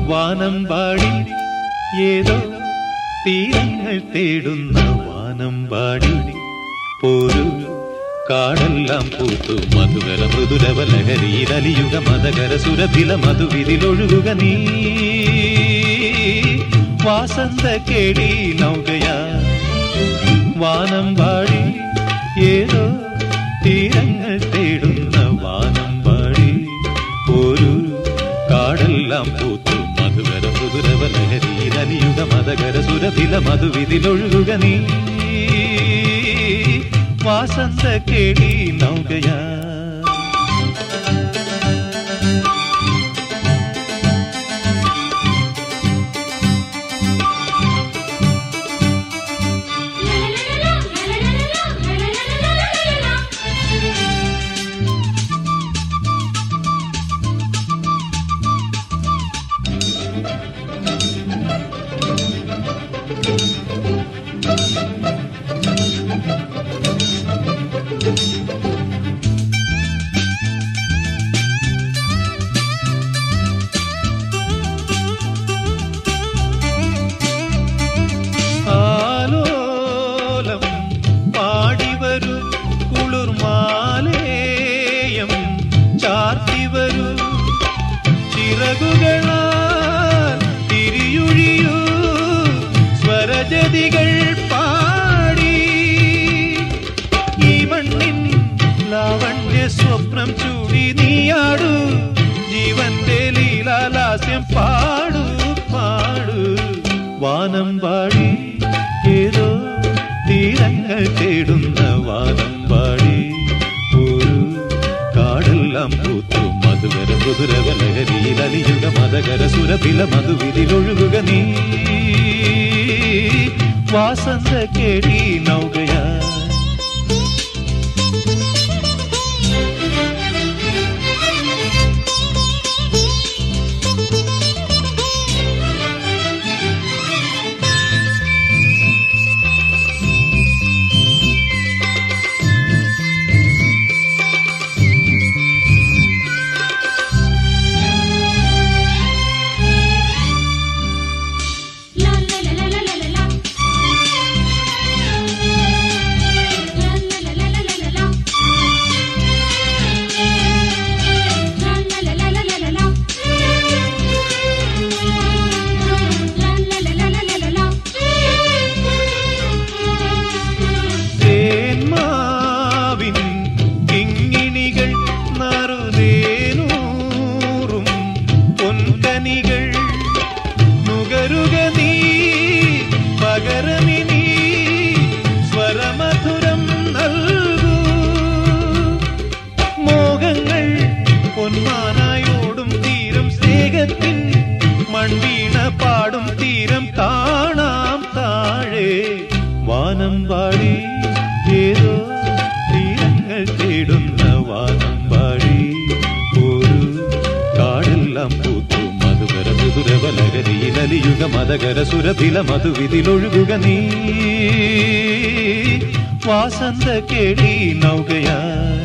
വാനമ്പാടി ഏതോ തീരങ്ങൾ തേടുന്ന വാനമ്പാടി പോരു കാടെല്ലാം പൂത്തു മധുകര മൃദുരവ ലഹരിയിൽ അലിയുക മതകര സുരഭില മധുവിതിലൊഴുകുക നീ വാസന്ത കേടി നൗകയാ വാനമ്പാടി ഏതോ തീരങ്ങൾ തേടുന്ന വാനമ്പാടി ഒരു കാടെല്ലാം പൂത്തു മധുകര മൃദുരവ ലഹരിയിൽ അലിയുക മതകര സുരഭില മധുവിതിലൊഴുകുക നീ വാസന്ത കേടി നൗകയാ ആലോലം പാടിവരൂ കുളിർമാലേയം ചാർത്തിവരൂ ചിറകുകളാൽ തിരിയുഴിയൂ സ്വരജതികൾ പാടി ഈ മണ്ണിൻ ലാവണ്യ സ്വപ്നം ചൂടി നീയാടൂ ജീവന്റെ ലീലാലാസ്യം പാടൂ പാടൂ വാനം പാടി ഏതോ തീരങ്ങൾ തേടുന്ന വാനം പാടി ഒരു കാടെല്ലാം പൂത്തു മധുകര മധുരവ ലഹരിയിൽ അലിയുക മതകര സുരഭില മധുവിതിലൊഴുകുക നീ വാസന്ത കേടി നൗകയാ തേന്മാവിൻ കിങ്ങിണികൾ നറുതേനൂറും പൊൻകനികൾ നുകരുക നീ പകരമിനി സ്വരമധുരം നൽകൂ മോഹങ്ങൾ പൊന്മാനായോടും തീരം സ്നേഹത്തിൻ മൺവീണ പാടും തീരം കാണാം താഴെ വാനം പാടി ഏതോ തീരങ്ങൾ തേടുന്ന വാനം പാടി ഒരു കാടെല്ലാം പൂത്തു മധുകര മധുരവ ലഹരിയിൽ അലിയുക മതകര സുരഭില മധുവിതിലൊഴുകുക നീ വാസന്ത കേടി നൗകയാ